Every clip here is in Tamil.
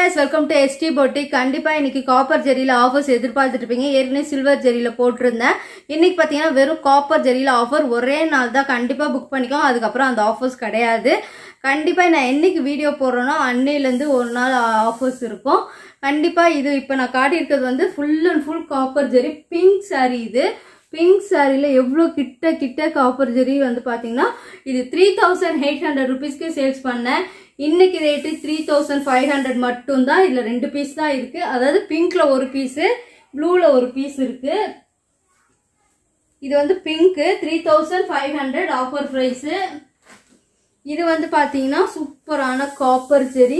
guys வெல்கம் டு எஸ்டி பொட்டி கண்டிப்பாக இன்னைக்கு காப்பர் ஜெரியில் ஆஃபர்ஸ் எதிர்பார்த்துட்டு இருப்பீங்க ஏற்கனவே சில்வர் ஜெரியில் போட்டிருந்தேன் இன்னைக்கு பார்த்தீங்கன்னா வெறும் காப்பர் ஜெரியில் ஆஃபர் ஒரே நாள் தான் கண்டிப்பாக புக் பண்ணிக்கோ அதுக்கப்புறம் அந்த ஆஃபர்ஸ் கிடையாது கண்டிப்பாக நான் என்னைக்கு வீடியோ போடுறேனோ அன்னையிலேருந்து ஒரு நாள் ஆஃபர்ஸ் இருக்கும் கண்டிப்பாக இது இப்போ நான் காட்டியிருக்கிறது வந்து full and full copper zari pink saree இது பிங்க் சாரியில் எவ்வளோ கிட்ட கிட்ட காப்பர் ஜெரி வந்து பார்த்தீங்கன்னா இது த்ரீ தௌசண்ட் எயிட் ஹண்ட்ரட் ருபீஸ்க்கு சேல்ஸ் பண்ணேன் இன்னைக்கு rate three thousand five hundred மட்டும்தான் இதில் ரெண்டு பீஸ் தான் இருக்குது அதாவது பிங்க்ல ஒரு பீஸு ப்ளூவில் ஒரு பீஸ் இருக்குது இது வந்து பிங்க்கு three thousand five hundred offer price இது வந்து பார்த்தீங்கன்னா சூப்பரான காப்பர் ஜெரி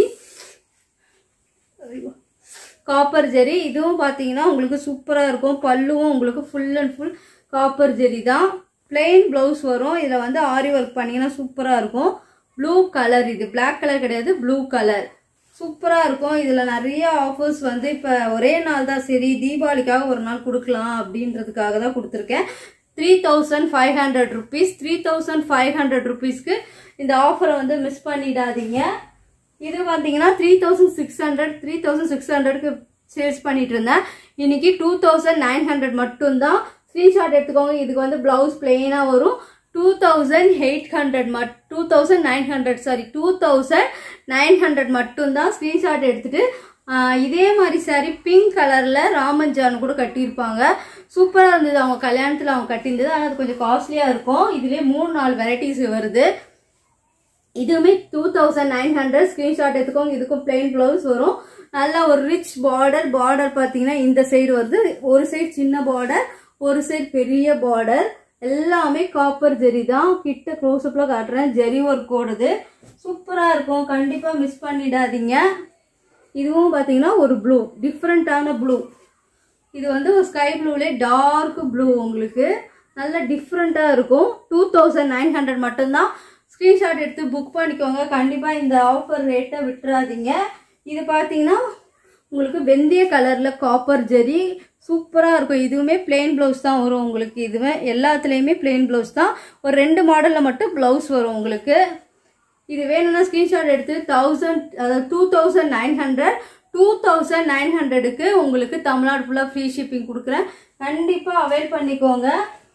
காப்பர் ஜெரி இதுவும் பார்த்தீங்கன்னா உங்களுக்கு சூப்பராக இருக்கும் பல்லுவும் உங்களுக்கு full and full copper zari தான் பிளெயின் ப்ளவுஸ் வரும் இதில் வந்து ஆரி ஒர்க் பண்ணிங்கன்னா சூப்பராக இருக்கும் ப்ளூ கலர் இது Black கலர் கிடையாது ப்ளூ கலர் சூப்பராக இருக்கும் இதில் நிறைய ஆஃபர்ஸ் வந்து இப்போ ஒரே நாள் தான் சரி தீபாவளிக்காக ஒரு நாள் கொடுக்கலாம் அப்படின்றதுக்காக தான் கொடுத்துருக்கேன் three thousand five hundred rupees three thousand five hundred ருபீஸ்க்கு இந்த ஆஃபரை வந்து மிஸ் பண்ணிடாதீங்க இது பார்த்தீங்கன்னா three thousand six hundred three thousand six ஹண்ட்ரட்க்கு சேல்ஸ் பண்ணிட்டு இருந்தேன் இன்னைக்கு டூ தௌசண்ட் நைன் ஹண்ட்ரட் மட்டும்தான் ஸ்க்ரீன்ஷாட் எடுத்துக்கோங்க இதுக்கு வந்து பிளவுஸ் பிளெயினாக வரும் டூ தௌசண்ட் எயிட் ஹண்ட்ரட் மட் two thousand nine hundred sorry two thousand nine hundred மட்டும்தான் ஸ்க்ரீன்ஷாட் எடுத்துட்டு ஆஹ், இதே மாதிரி சாரி பிங்க் கலரில் ராமஞ்சான் கூட கட்டியிருப்பாங்க சூப்பராக இருந்தது அவங்க கல்யாணத்தில் அவங்க கட்டியிருந்தது ஆனால் அது கொஞ்சம் காஸ்ட்லியாக இருக்கும் இதுலேயே மூணு நாலு வெரைட்டிஸ் வருது இதுவுமே two thousand nine hundred screenshot எடுத்துக்கோங்க இதுக்கும் பிளெயின் ப்ளவுஸ் வரும் நல்லா ஒரு ரிச் பார்டர் பார்டர் பார்த்தீங்கன்னா இந்த சைடு வருது ஒரு சைடு சின்ன பார்டர் ஒரு சைடு பெரிய பார்டர் எல்லாமே காப்பர் ஜெரி தான் கிட்ட க்ளோஸ்அப்பில் காட்டுறேன் ஜெரி ஒர்க் ஓடுது சூப்பராக இருக்கும் கண்டிப்பாக மிஸ் பண்ணிடாதீங்க இதுவும் பார்த்தீங்கன்னா ஒரு ப்ளூ டிஃப்ரெண்ட்டான ப்ளூ இது வந்து ஒரு ஸ்கை ப்ளூலே டார்க் ப்ளூ உங்களுக்கு நல்ல டிஃப்ரெண்ட்டாக இருக்கும் டூ தௌசண்ட் நைன் ஹண்ட்ரட் மட்டும்தான் ஸ்க்ரீன்ஷாட் எடுத்து புக் பண்ணிக்கோங்க கண்டிப்பாக இந்த ஆஃபர் ரேட்டை விட்டுறாதீங்க இது பார்த்தீங்கன்னா உங்களுக்கு வெந்தய கலரில் காப்பர் ஜெரி சூப்பராக இருக்கும் இதுவுமே பிளெயின் ப்ளவுஸ் தான் வரும் உங்களுக்கு இதுவே எல்லாத்துலேயுமே பிளெயின் ப்ளவுஸ் தான் ஒரு ரெண்டு மாடலில் மட்டும் ப்ளவுஸ் வரும் உங்களுக்கு இது வேணும்னா ஸ்க்ரீன்ஷாட் எடுத்து தௌசண்ட் அதாவது two thousand nine hundred two thousand nine ஹண்ட்ரடுக்கு உங்களுக்கு தமிழ்நாடு ஃபுல்லாக ஃப்ரீ ஷிப்பிங் கொடுக்குறேன் கண்டிப்பாக அவைல் பண்ணிக்கோங்க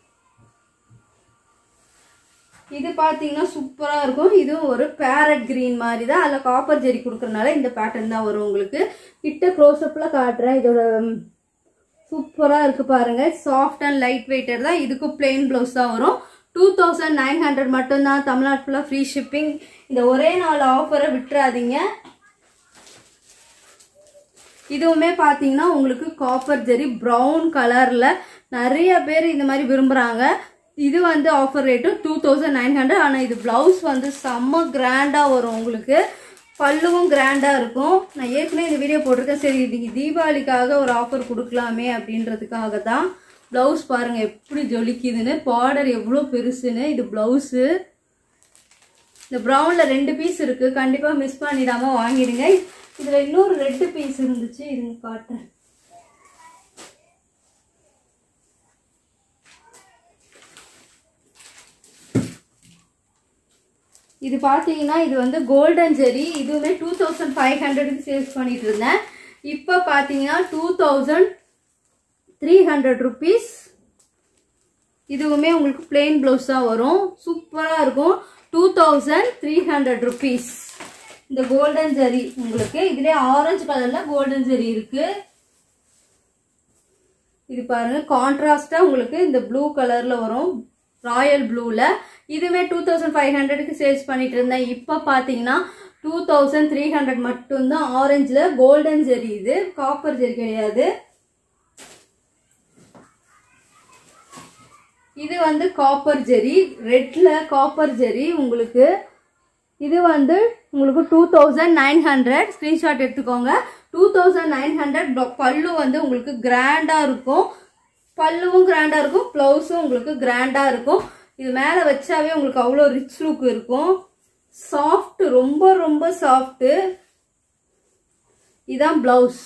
இது பார்த்தீங்கன்னா சூப்பராக இருக்கும் இதுவும் ஒரு பேரட் கிரீன் மாதிரி தான் அதில் காப்பர் ஜெரி கொடுக்குறனால இந்த பேட்டர்ன் தான் வரும் உங்களுக்கு கிட்ட க்ளோஸ்அப்பில் காட்டுறேன் இதோட சூப்பராக இருக்கு பாருங்க சாஃப்ட் அண்ட் லைட் வெயிட்டர் தான் இதுக்கும் பிளெயின் ப்ளவுஸ் தான் வரும் டூ தௌசண்ட் நைன் ஹண்ட்ரட் மட்டும்தான் தமிழ்நாடு ஃபுல்லாக ஃப்ரீ ஷிப்பிங் இந்த ஒரே நாள் ஆஃபரை விட்டுறாதீங்க இதுவுமே பார்த்தீங்கன்னா உங்களுக்கு காப்பர் ஜெரி ப்ரௌன் கலரில் நிறைய பேர் இந்த மாதிரி விரும்புகிறாங்க இது வந்து offer rate two thousand nine hundred ஆனால் இது ப்ளவுஸ் வந்து செம்ம கிராண்டாக வரும் உங்களுக்கு பல்லுவும் கிராண்டாக இருக்கும் நான் ஏற்கனவே இந்த வீடியோ போட்டிருக்கேன் சரி இன்னைக்கு தீபாவளிக்காக ஒரு ஆஃபர் கொடுக்கலாமே அப்படின்றதுக்காக தான் ப்ளவுஸ் பாருங்கள் எப்படி ஜொலிக்குதுன்னு பார்டர் எவ்வளோ பெருசுன்னு இது ப்ளவுஸு இந்த ப்ரௌனில் ரெண்டு பீஸ் இருக்குது கண்டிப்பாக மிஸ் பண்ணிடாமல் வாங்கிடுங்க இதில் இன்னொரு ரெட்டு பீஸ் இருந்துச்சு இதுங்க காட்டுறேன் இது பார்த்தீங்கன்னா இது வந்து கோல்டன் ஜெரி இதுவுமே டூ தௌசண்ட் ஃபைவ் ஹண்ட்ரடுக்கு சேல்ஸ் பண்ணிட்டு இருந்தேன் இப்போ பார்த்தீங்கன்னா two thousand three hundred rupees இதுவுமே உங்களுக்கு பிளெயின் ப்ளவுஸ் தான் வரும் சூப்பராக இருக்கும் two thousand three hundred rupees இந்த கோல்டன் ஜெரி உங்களுக்கு இதுலேயே ஆரஞ்சு கலரில் கோல்டன் ஜெரி இருக்குது இது பாருங்க கான்ட்ராஸ்டாக உங்களுக்கு இந்த ப்ளூ கலரில் வரும் ராயல் ப்ளூவில் இதுவே டூ தௌசண்ட் ஃபைவ் ஹண்ட்ரடுக்கு சேல்ஸ் பண்ணிட்டு இருந்தேன் இப்போ பார்த்தீங்கன்னா டூ தௌசண்ட் த்ரீ ஹண்ட்ரட் மட்டும்தான் ஆரஞ்சில் கோல்டன் ஜெரி இது காப்பர் ஜெரி கிடையாது இது வந்து காப்பர் ஜெரி ரெட்ல காப்பர் ஜெரி உங்களுக்கு இது வந்து உங்களுக்கு two thousand nine hundred screenshot எடுத்துக்கோங்க டூ தௌசண்ட் நைன் ஹண்ட்ரட் பல்லு வந்து உங்களுக்கு கிராண்டாக இருக்கும் பல்லுவும் கிராண்டாக இருக்கும் ப்ளவுஸும் உங்களுக்கு கிராண்டாக இருக்கும் இது மேலே வச்சாவே உங்களுக்கு அவ்வளோ ரிச் லுக் இருக்கும் சாஃப்ட் ரொம்ப ரொம்ப சாஃப்ட்டு இதான் ப்ளவுஸ்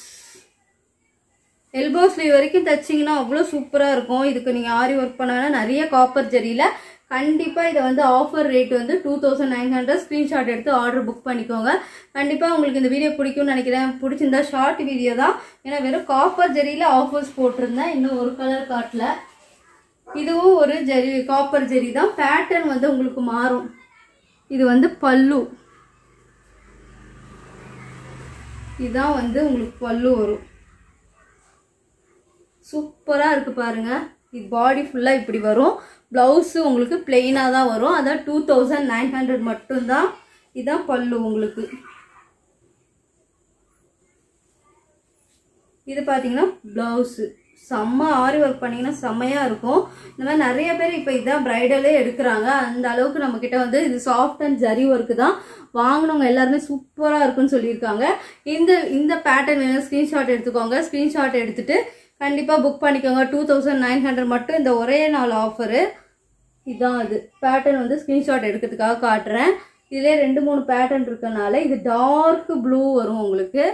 எல்போ ஸ்லீவ் வரைக்கும் தைச்சிங்கன்னா அவ்வளோ சூப்பராக இருக்கும் இதுக்கு நீங்கள் ஆரி ஒர்க் பண்ண வேணா நிறைய காப்பர் ஜரியில் கண்டிப்பாக இதை வந்து ஆஃபர் ரேட் வந்து two thousand nine hundred screenshot எடுத்து ஆர்டர் புக் பண்ணிக்கோங்க கண்டிப்பாக உங்களுக்கு இந்த வீடியோ பிடிக்கும்னு நினைக்கிறேன் பிடிச்சிருந்தா ஷார்ட் வீடியோ தான் ஏன்னா வெறும் காப்பர் ஜெரியில் ஆஃபர்ஸ் போட்டிருந்தேன் இன்னும் ஒரு கலர் காட்டல இதுவும் ஒரு ஜெரி காப்பர் ஜெரி தான் பேட்டர்ன் வந்து உங்களுக்கு மாறும் இது வந்து பல்லு இதுதான் வந்து உங்களுக்கு பல்லு வரும் சூப்பராக இருக்குது பாருங்க இது பாடி ஃபுல்லாக இப்படி வரும் ப்ளவுஸு உங்களுக்கு பிளெயினாக தான் வரும் அதான் டூ தௌசண்ட் நைன் ஹண்ட்ரட் மட்டும்தான் இதுதான் பல்லு உங்களுக்கு இது பார்த்தீங்கன்னா ப்ளவுஸு செம்ம ஆரி ஒர்க் பண்ணிங்கன்னா செம்மையாக இருக்கும் இந்த மாதிரி நிறைய பேர் இப்போ இதான் ப்ரைடலே எடுக்கிறாங்க அந்த அளவுக்கு நம்மக்கிட்ட வந்து இது சாஃப்ட் அண்ட் ஜரி ஒர்க்கு தான் வாங்கினவங்க எல்லாருமே சூப்பராக இருக்குன்னு சொல்லியிருக்காங்க இந்த இந்த பேட்டர்ன் வேணும் ஸ்க்ரீன்ஷாட் எடுத்துக்கோங்க ஸ்க்ரீன்ஷாட் எடுத்துட்டு கண்டிப்பாக புக் பண்ணிக்கோங்க டூ தௌசண்ட் நைன் ஹண்ட்ரட் மட்டும் இந்த ஒரே நாள் ஆஃபரு இதான் அது பேட்டர்ன் வந்து ஸ்க்ரீன்ஷாட் எடுக்கிறதுக்காக காட்டுறேன் இதிலே ரெண்டு மூணு பேட்டர்ன் இருக்கனால இது டார்க் ப்ளூ வரும் உங்களுக்கு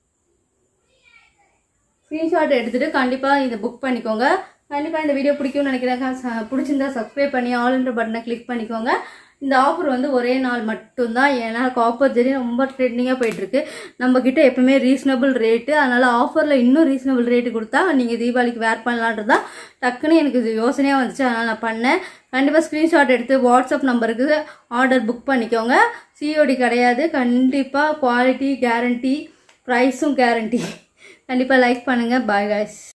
ஸ்க்ரீன்ஷாட் எடுத்துட்டு கண்டிப்பாக இதை புக் பண்ணிக்கோங்க கண்டிப்பாக இந்த வீடியோ பிடிக்கும்னு நினைக்கிறேன் ச- பிடிச்சிருந்தா சப்ஸ்கிரைப் பண்ணி ஆல்ன்ற பட்டனை கிளிக் பண்ணிக்கோங்க இந்த ஆஃபர் வந்து ஒரே நாள் மட்டும்தான் ஏன்னா காப்பர் ஜெரி ரொம்ப ட்ரெண்டிங்காக போயிட்டுருக்கு நம்ம கிட்ட எப்பவுமே ரீசனபிள் ரேட்டு அதனால் ஆஃபரில் இன்னும் ரீசனபிள் ரேட்டு கொடுத்தா நீங்கள் தீபாவளிக்கு வேர் பண்ணலான்றதா டக்குன்னு எனக்கு இது யோசனையாக வந்துச்சு அதனால் நான் பண்ணேன் கண்டிப்பாக ஸ்க்ரீன்ஷாட் எடுத்து வாட்ஸ்அப் நம்பருக்கு ஆர்டர் புக் பண்ணிக்கோங்க சிஓடி கிடையாது கண்டிப்பாக குவாலிட்டி கேரண்டி ப்ரைஸும் கேரண்டி கண்டிப்பாக லைக் பண்ணுங்கள் பாய் guys